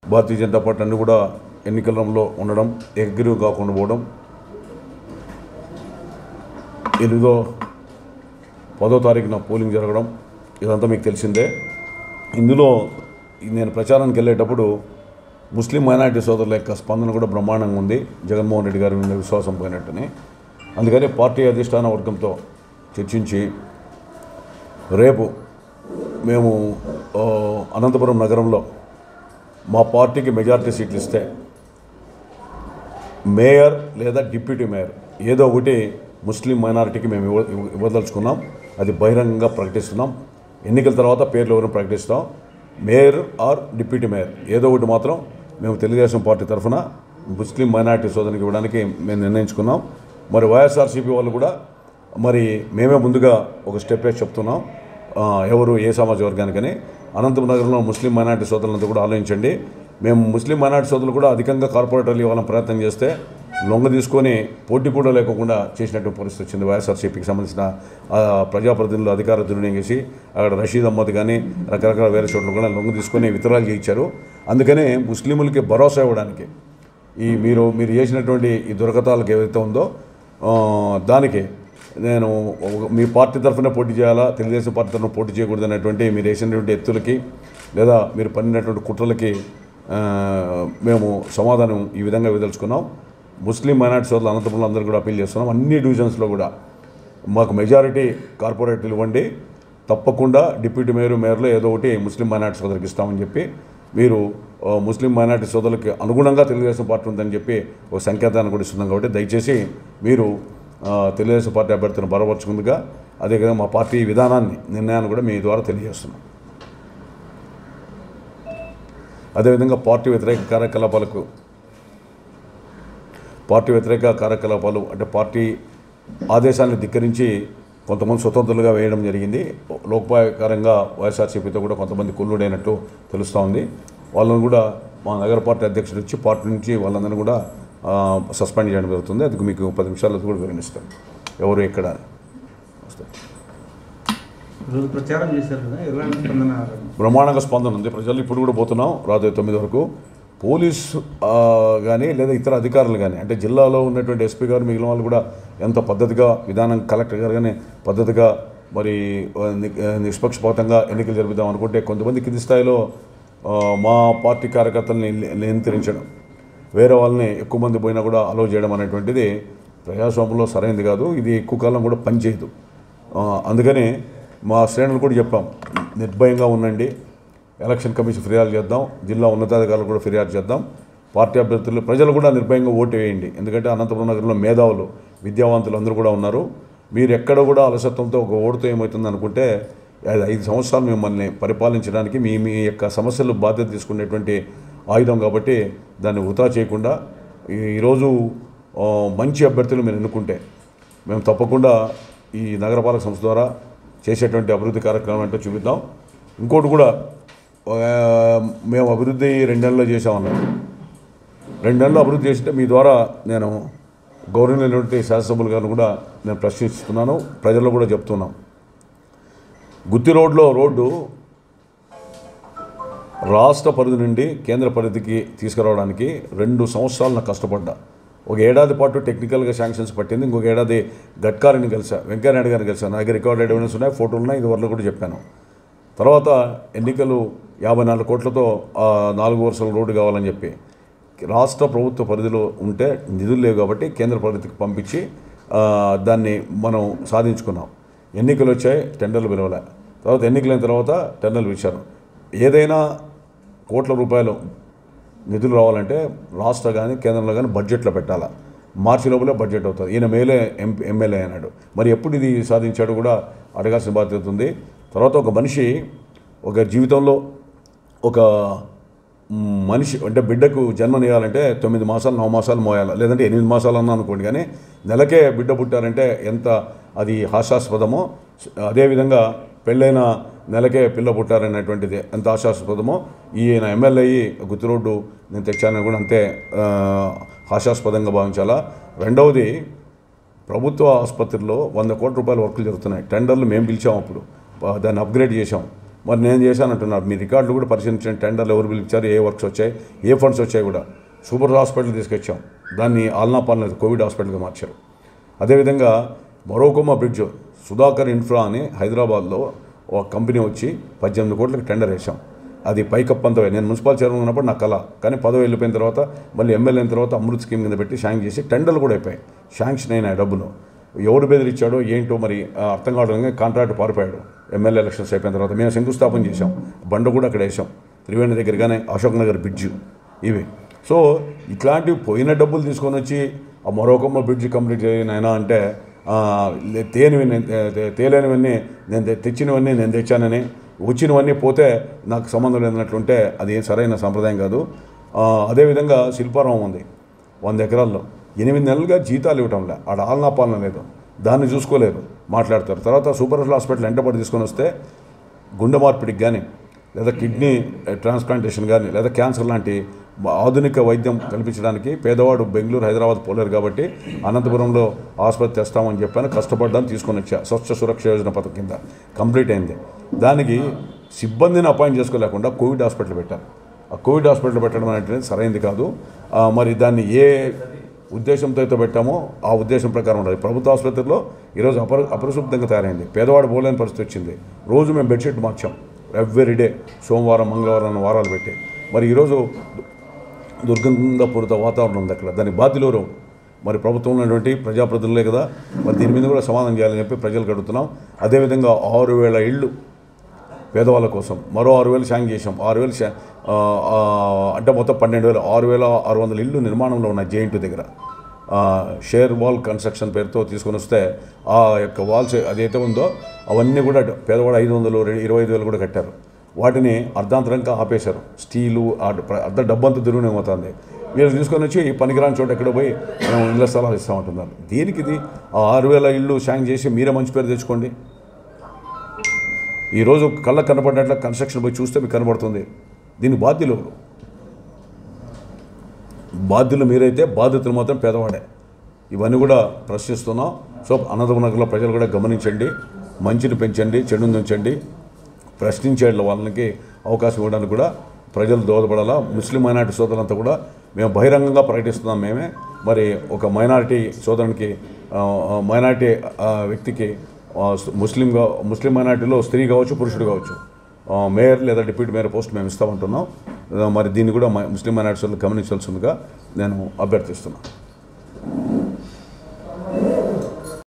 భారతీయ Janata party అన్ని కూడా ఎన్నికలలో ఉండడం ఎగ్గిరి కాకుండా పోవడం ఎనిమిదో పదో తారీఖున పోలింగ్ జరగడం ఇదంతా మీకు తెలిసిందే ఇందులో నేను ప్రచారానికి వెళ్ళేటప్పుడు ముస్లిం మైనారిటీ సోదరుల యొక్క స్పందన కూడా బ్రహ్మాండంగా ఉంది జగన్మోహన్ రెడ్డి గారి మీద విశ్వాసం పోయినట్టుని అందుకని పార్టీ అధిష్టాన వర్గంతో చర్చించి రేపు మేము ఆ, అనంతపురం నగరంలో మా పార్టీకి మెజారిటీ సీట్లు ఇస్తే మేయర్ లేదా డిప్యూటీ మేయర్ ఏదో ఒకటి ముస్లిం మైనారిటీకి మేము ఇవ్వ ఇవ్వ- ఇవ్వదలుచుకున్నాం అది బహిరంగంగా ప్రకటిస్తున్నాం ఎన్నికల తర్వాత పేర్లు ఎవరిని ప్రకటిస్తాం మేయర్ ఆర్ డిప్యూటీ మేయర్ ఏదో ఒకటి మాత్రం మేము తెలుగుదేశం పార్టీ తరఫున ముస్లిం మైనారిటీ సోదరికి ఇవ్వడానికి మేము నిర్ణయించుకున్నాం మరి వైఎస్ఆర్సీపీ వాళ్ళు కూడా మరి మేమే ముందుగా ఒక స్టెప్ వేసి చెప్తున్నాం ఆ, ఎవరు ఏ సమాజ వర్గానికని అనంతపురం నగరంలో ముస్లిం మైనారిటీ సోదరులంతా కూడా ఆలోచించండి మేము ముస్లిం మైనారిటీ సోదరులు కూడా అధికంగా కార్పొరేటర్లు ఇవ్వాలని ప్రయత్నం చేస్తే లొంగ తీసుకొని పోటీ కూడా లేకుండా చేసినటువంటి పరిస్థితి వచ్చింది వైఎస్ఆర్సీపీకి సంబంధించిన ఆ, ప్రజాప్రతినిధులు అధికార దుర్వినియోగం చేసి అక్కడ రషీద్ అహ్మద్ కానీ రకరకాల వేరే చోట్ల కూడా లొంగ తీసుకొని వితరాలు చేయించారు అందుకనే ముస్లింలకి భరోసా ఇవ్వడానికి ఈ మీరు మీరు చేసినటువంటి ఈ దుర్గతాలకు ఏదైతే ఉందో ఆ, దానికి నేను ఒక- మీ పార్టీ తరఫున పోటీ చేయాలా తెలుగుదేశం పార్టీ తరఫున పోటీ చేయకూడదు అనేటువంటి మీరు వేసినటువంటి ఎత్తులకి లేదా మీరు పన్నినటువంటి కుట్రలకి ఆ, మేము సమాధానం ఈ విధంగా విదలుచుకున్నాం ముస్లిం మైనార్టీ సోదరులు అనంతపురంలో అందరూ కూడా అప్పీల్ చేస్తున్నాం అన్ని డివిజన్స్లో కూడా మాకు మెజారిటీ కార్పొరేట్లు ఇవ్వండి తప్పకుండా డిప్యూటీ మేయర్ మేయర్లో ఏదో ఒకటి ముస్లిం మైనార్టీ సోదరికి ఇస్తామని చెప్పి మీరు ఆ, ముస్లిం మైనార్టీ సోదరులకి అనుగుణంగా తెలుగుదేశం పార్టీ ఉందని చెప్పి ఒక సంకేతాన్ని కూడా ఇస్తున్నాం కాబట్టి దయచేసి మీరు ఆ, తెలుగుదేశం పార్టీ అభ్యర్థిని బలపరుచుకుందిగా అదేవిధంగా మా పార్టీ విధానాన్ని నిర్ణయాన్ని కూడా మీ ద్వారా తెలియజేస్తున్నాం అదేవిధంగా పార్టీ వ్యతిరేక కార్యకలాపాలకు పార్టీ వ్యతిరేక కార్యకలాపాలు అంటే పార్టీ ఆదేశాలను ధిక్కరించి కొంతమంది స్వతంత్రులుగా వేయడం జరిగింది లోక్పాయకారంగా వైఎస్ఆర్సీపీతో కూడా కొంతమంది కుల్లుడైనట్టు తెలుస్తూ ఉంది వాళ్ళని కూడా మా నగర పార్టీ అధ్యక్షుడు వచ్చి పార్టీ నుంచి వాళ్ళందరినీ కూడా ఆ, సస్పెండ్ చేయడం జరుగుతుంది అది మీకు పది నిమిషాల్లో కూడా వివరణిస్తాను ఎవరు ఎక్కడ వస్తారు ఈరోజు ప్రచారం చేశారు కదా ఎలాంటి స్పందన బ్రహ్మాండంగా స్పందన ఉంది ప్రజలు ఇప్పుడు కూడా పోతున్నాం రాత్రి తొమ్మిది వరకు పోలీసు ఆ, కానీ లేదా ఇతర అధికారులు కానీ అంటే జిల్లాలో ఉన్నటువంటి ఎస్పీ గారు మిగిలిన వాళ్ళు కూడా ఎంత పద్ధతిగా విధానం కలెక్టర్ గారు కానీ పద్ధతిగా మరి ఆ, ని- ఆ, నిష్పక్షపాతంగా ఎన్నికలు జరుపుదాం అనుకుంటే కొంతమంది కింది స్థాయిలో ఆ, మా పార్టీ కార్యకర్తల్ని ని- నియంత్రించడం వేరే వాళ్ళని ఎక్కువ మంది పోయినా కూడా అలో చేయడం అనేటువంటిది ప్రజాస్వామ్యంలో సరైనది కాదు ఇది ఎక్కువ కాలం కూడా పనిచేయదు ఆ, అందుకని మా శ్రేణులు కూడా చెప్పాం నిర్భయంగా ఉండండి ఎలక్షన్ కమిషన్ ఫిర్యాదు చేద్దాం జిల్లా ఉన్నతాధికారులు కూడా ఫిర్యాదు చేద్దాం పార్టీ అభ్యర్థులు ప్రజలు కూడా నిర్భయంగా ఓటు వేయండి ఎందుకంటే అనంతపురం నగరంలో మేధావులు విద్యావంతులు అందరూ కూడా ఉన్నారు మీరు ఎక్కడ కూడా అలసత్వంతో ఒక ఓటుతో ఏమవుతుంది అనుకుంటే అది ఐదు సంవత్సరాలు మిమ్మల్ని పరిపాలించడానికి మీ మీ యొక్క సమస్యలు బాధ్యత తీసుకునేటువంటి ఆయుధం కాబట్టి దాన్ని వృధా చేయకుండా ఈ- ఈరోజు ఆ, మంచి అభ్యర్థులు మీరు ఎన్నుకుంటే మేము తప్పకుండా ఈ నగరపాలక సంస్థ ద్వారా చేసేటువంటి అభివృద్ధి కార్యక్రమం అంటే చూపిద్దాం ఇంకోటి కూడా ఆ, మేము అభివృద్ధి రెండేళ్ళలో చేసామన్నాం రెండేళ్ళు అభివృద్ధి చేసింటే మీ ద్వారా నేను గౌరవనీయులైనటువంటి శాసనసభ్యులు గారిని కూడా నేను ప్రశ్నిస్తున్నాను ప్రజల్లో కూడా చెప్తున్నాం గుత్తి రోడ్లో రోడ్డు రాష్ట్ర పరిధి నుండి కేంద్ర పరిధికి తీసుకురావడానికి రెండు సంవత్సరాలు నాకు కష్టపడ్డా ఒక ఏడాది పాటు టెక్నికల్గా శాంక్షన్స్ పట్టింది ఇంకొక ఏడాది గడ్కారిని కలిసా వెంకయ్యనాయుడు గారిని కలిసా నా దగ్గర రికార్డ్ ఎవిడెన్స్ ఉన్నాయి ఫోటోలు ఉన్నాయి ఇది వరకు కూడా చెప్పాను తర్వాత ఎన్నికలు యాభై నాలుగు కోట్లతో ఆ, నాలుగు వరుసల రోడ్డు కావాలని చెప్పి రాష్ట్ర ప్రభుత్వ పరిధిలో ఉంటే నిధులు లేవు కాబట్టి కేంద్ర పరిధికి పంపించి ఆ, దాన్ని మనం సాధించుకున్నాం ఎన్నికలు వచ్చాయి టెండర్లు పిలవలే తర్వాత ఎన్నికలైన తర్వాత టెండర్లు ఇచ్చారు ఏదైనా కోట్ల రూపాయలు నిధులు రావాలంటే రాష్ట్ర కానీ కేంద్రంలో కానీ బడ్జెట్లో పెట్టాలా మార్చి లోపలే బడ్జెట్ అవుతుంది ఈయన మేలే ఎంపీ ఎమ్మెల్యే అన్నాడు మరి ఎప్పుడు ఇది సాధించాడు కూడా అడగాల్సిన బాధ్యత ఉంది తర్వాత ఒక మనిషి ఒక జీవితంలో ఒక మ్, మనిషి అంటే బిడ్డకు జన్మనియాలంటే తొమ్మిది మాసాలు నవ మాసాలు మోయాలి లేదంటే ఎనిమిది మాసాలు అన్నా అనుకోండి కానీ నెలకే బిడ్డ పుట్టారంటే ఎంత అది హాస్యాస్పదమో అదేవిధంగా పెళ్ళైన నెలకే పిల్ల పుట్టారనేటువంటిది ఎంత హాస్యాస్పదమో ఈయన ఎమ్మెల్యే అయ్యి గుత్తి రోడ్డు నేను తెచ్చానని కూడా అంతే ఆ, హాస్యాస్పదంగా భావించాలా రెండవది ప్రభుత్వ ఆసుపత్రిలో వంద కోట్ల రూపాయల వర్కులు జరుగుతున్నాయి టెండర్లు మేము పిలిచాం అప్పుడు ఆ, దాన్ని అప్గ్రేడ్ చేశాం మరి నేను చేశానంటున్నారు మీ రికార్డులు కూడా పరిశీలించండి టెండర్లు ఎవరు పిలిచారు ఏ వర్క్స్ వచ్చాయి ఏ ఫండ్స్ వచ్చాయి కూడా సూపర్ హాస్పిటల్ తీసుకొచ్చాం దాన్ని ఆల్నా పాలన కోవిడ్ హాస్పిటల్గా మార్చారు అదేవిధంగా మరోకొమ్మ బ్రిడ్జ్ సుధాకర్ ఇన్ఫ్రా అని హైదరాబాద్లో ఒక కంపెనీ వచ్చి పద్దెనిమిది కోట్లకి టెండర్ వేసాం అది పైకప్పంతో నేను మున్సిపల్ చైర్మన్ ఉన్నప్పుడు నా కళ కానీ పదవి వెళ్ళిపోయిన తర్వాత మళ్ళీ ఎమ్మెల్యే అయిన తర్వాత అమృత్ స్కీమ్ కింద పెట్టి శాంక్షన్ చేసి టెండర్లు కూడా అయిపోయాయి శాంక్షన్ అయిన డబ్బులు ఎవడు బెదిరించాడో ఏంటో మరి ఆ, అర్థం కావడం కాంట్రాక్ట్ పారిపోయాడు ఎమ్మెల్యే ఎలక్షన్స్ అయిపోయిన తర్వాత మేము శంకుస్థాపన చేసాం బండ కూడా అక్కడ వేసాం త్రివేణి దగ్గరగానే అశోక్ నగర్ బ్రిడ్జ్ ఇవి సో ఇట్లాంటివి పోయిన డబ్బులు తీసుకొని వచ్చి ఆ మరొకమ్మ బ్రిడ్జ్ కంప్లీట్ చేయనైనా అంటే ఆ, లే- తేనివి నేను తే- తే- తేలేనివన్నీ నేను తె- తెచ్చినవన్నీ నేను తెచ్చానని వచ్చినవన్నీ పోతే నాకు సంబంధం లేదన్నట్లుంటే అది ఏం సరైన సంప్రదాయం కాదు ఆ, అదేవిధంగా శిల్పారామం ఉంది వంద ఎకరాల్లో ఎనిమిది నెలలుగా జీతాలు ఇవ్వటంలే ఆడ ఆలనా పాలన లేదు దాన్ని చూసుకోలేరు మాట్లాడతారు తర్వాత సూపర్ హాస్పిటల్ వెంటబడి తీసుకొని వస్తే గుండె మార్పిడికి కానీ లేదా కిడ్నీ ట్రాన్స్ప్లాంటేషన్ కానీ లేదా క్యాన్సర్ లాంటి ఆధునిక వైద్యం కల్పించడానికి పేదవాడు బెంగళూరు హైదరాబాద్ పోలేరు కాబట్టి అనంతపురంలో ఆసుపత్రి తెస్తామని చెప్పాను కష్టపడ్డాను తీసుకొని వచ్చా స్వచ్ఛ సురక్ష యోజన పథకం కింద కంప్లీట్ అయింది దానికి సిబ్బందిని అపాయింట్ చేసుకోలేకుండా కోవిడ్ హాస్పిటల్ పెట్టారు ఆ కోవిడ్ హాస్పిటల్ పెట్టడం అనేది సరైనది కాదు ఆ, మరి దాన్ని ఏ ఉద్దేశంతో అయితే పెట్టామో ఆ ఉద్దేశం ప్రకారం ఉండాలి ప్రభుత్వ ఆసుపత్రిలో ఈరోజు అపరి అపరిశుభ్రంగా తయారైంది పేదవాడు పోలేని పరిస్థితి వచ్చింది రోజు మేము బెడ్షీట్ మార్చాం ఎవ్రీ డే సోమవారం మంగళవారం అన్న వారాలు పెట్టి మరి ఈరోజు దుర్గంధ పూరిత వాతావరణం ఉంది అక్కడ దానికి బాధ్యులు మరి ప్రభుత్వం ఉన్నటువంటి ప్రజాప్రతినిధులే కదా మరి దీని మీద కూడా సమాధానం చేయాలని చెప్పి ప్రజలకు అడుగుతున్నాం అదేవిధంగా ఆరు వేల ఇళ్ళు పేదవాళ్ళ కోసం మరో ఆరు వేలు శాంక్ చేసాం ఆరు వేలు శా- ఆ, ఆ, అంటే మొత్తం పన్నెండు వేలు ఆరు వేల ఆరు వందల ఇళ్ళు నిర్మాణంలో ఉన్నాయి జేఎన్టీ దగ్గర ఆ, షేర్ వాల్ కన్స్ట్రక్షన్ పేరుతో తీసుకొని వస్తే ఆ యొక్క వాల్స్ అదైతే ఉందో అవన్నీ కూడా పేదవాడు ఐదు వందలు రె- ఇరవై ఐదు వేలు కూడా కట్టారు వాటిని అర్ధాంతరంగా ఆపేశారు స్టీలు ఆ ప్ర- అర్ధ డబ్బంతా తిరుగునే పోతుంది వీళ్ళు తీసుకొని వచ్చి ఈ పనికిరాని చోట ఎక్కడ పోయి మనం ఇళ్ళ స్థలాలు ఇస్తామంటున్నారు దీనికి ఇది ఆ ఆరు వేల ఇళ్ళు శాంక్ చేసి మీరే మంచి పేరు తెచ్చుకోండి ఈరోజు కళ్ళకు కనపడినట్లు కన్స్ట్రక్షన్ పోయి చూస్తే మీకు కనబడుతుంది దీని బాధ్యులు ఎవరు బాధ్యులు మీరైతే బాధితులు మాత్రం పేదవాడే ఇవన్నీ కూడా ప్రశ్నిస్తున్నాం సో అనంతపురం నగరంలో ప్రజలు కూడా గమనించండి మంచిని పెంచండి చెడుని ఉంచండి ప్రశ్నించే వాళ్ళకి అవకాశం ఇవ్వడానికి కూడా ప్రజలు దోహదపడాలా ముస్లిం మైనారిటీ సోదరులంతా కూడా మేము బహిరంగంగా ప్రకటిస్తున్నాం మేమే మరి ఒక మైనారిటీ సోదరునికి ఆ, ఆ, మైనారిటీ ఆ, వ్యక్తికి ఆ, ముస్లింగా ముస్లిం మైనారిటీలో స్త్రీ కావచ్చు పురుషుడు కావచ్చు ఆ, మేయర్ లేదా డిప్యూటీ మేయర్ పోస్ట్ మేము ఇస్తామంటున్నాం ఆ, మరి దీన్ని కూడా మ- ముస్లిం మైనారిటీ సోదరులు గమనించాల్సిందిగా నేను అభ్యర్థిస్తున్నాను